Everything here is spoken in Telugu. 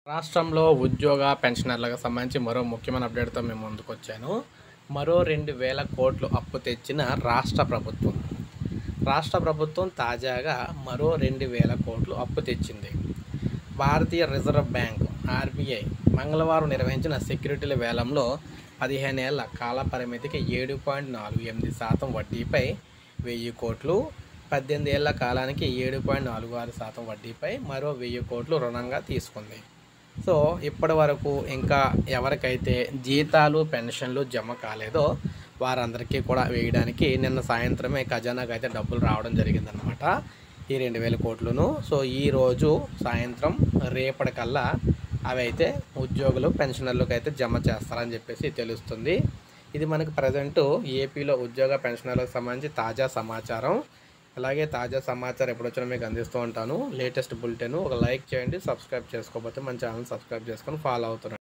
రాష్ట్రంలో ఉద్యోగ పెన్షనర్లకు సంబంధించి మరో ముఖ్యమైన అప్డేట్తో మేము ముందుకు వచ్చాను మరో రెండు వేల కోట్లు అప్పు తెచ్చిన రాష్ట్ర ప్రభుత్వం రాష్ట్ర ప్రభుత్వం తాజాగా మరో రెండు వేల కోట్లు అప్పు తెచ్చింది భారతీయ రిజర్వ్ బ్యాంక్ ఆర్బీఐ మంగళవారం నిర్వహించిన సెక్యూరిటీల వేలంలో పదిహేనేళ్ల కాల పరిమితికి ఏడు పాయింట్ నాలుగు ఎనిమిది శాతం వడ్డీపై వెయ్యి కోట్లు పద్దెనిమిది ఏళ్ల కాలానికి ఏడు పాయింట్ నాలుగు ఆరు శాతం వడ్డీపై మరో వెయ్యి కోట్లు రుణంగా తీసుకుంది సో ఇప్పటి వరకు ఇంకా ఎవరికైతే జీతాలు పెన్షన్లు జమ కాలేదో వారందరికీ కూడా వేయడానికి నిన్న సాయంత్రమే ఖజానాకు అయితే డబ్బులు రావడం జరిగిందనమాట ఈ రెండు వేల కోట్లును సో ఈ రోజు సాయంత్రం రేపటికల్లా అవి అయితే ఉద్యోగులు పెన్షనర్లకు అయితే జమ చేస్తారని చెప్పేసి తెలుస్తుంది ఇది మనకి ప్రజెంటు ఏపీలో ఉద్యోగ పెన్షనర్లకు సంబంధించి తాజా సమాచారం అలాగే తాజా సమాచారం ఎప్పుడు వచ్చినా మీకు అందిస్తూ ఉంటాను లేటెస్ట్ బులెటిన్ ఒక లైక్ చేయండి సబ్స్క్రైబ్ చేసుకోకపోతే మన ఛానల్ సబ్స్క్రైబ్ చేసుకొని ఫాలో అవుతున్నాను